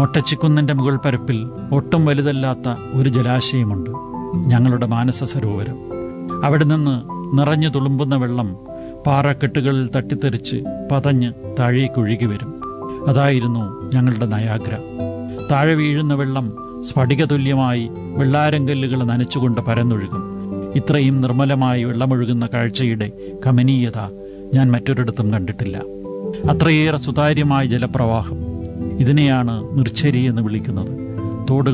മൊട്ടച്ചിക്കുന്നിന്റെ മുകൾ പരപ്പിൽ ഒട്ടും വലുതല്ലാത്ത ഒരു ജലാശയമുണ്ട് ഞങ്ങളുടെ മാനസ സരോവരം അവിടെ നിന്ന് നിറഞ്ഞു തുളുമ്പുന്ന വെള്ളം പാറക്കെട്ടുകളിൽ തട്ടിത്തെറിച്ച് പതഞ്ഞ് താഴേക്കൊഴുകി വരും അതായിരുന്നു ഞങ്ങളുടെ നയാഗ്ര താഴെ വീഴുന്ന വെള്ളം സ്ഫടികതുല്യമായി വെള്ളാരങ്കല്ലുകൾ നനച്ചുകൊണ്ട് പരന്നൊഴുകും ഇത്രയും നിർമ്മലമായി വെള്ളമൊഴുകുന്ന കാഴ്ചയുടെ കമനീയത ഞാൻ മറ്റൊരിടത്തും കണ്ടിട്ടില്ല അത്രയേറെ സുതാര്യമായ ജലപ്രവാഹം ഇതിനെയാണ് നിർച്ചരി എന്ന് വിളിക്കുന്നത് തോടുകൾ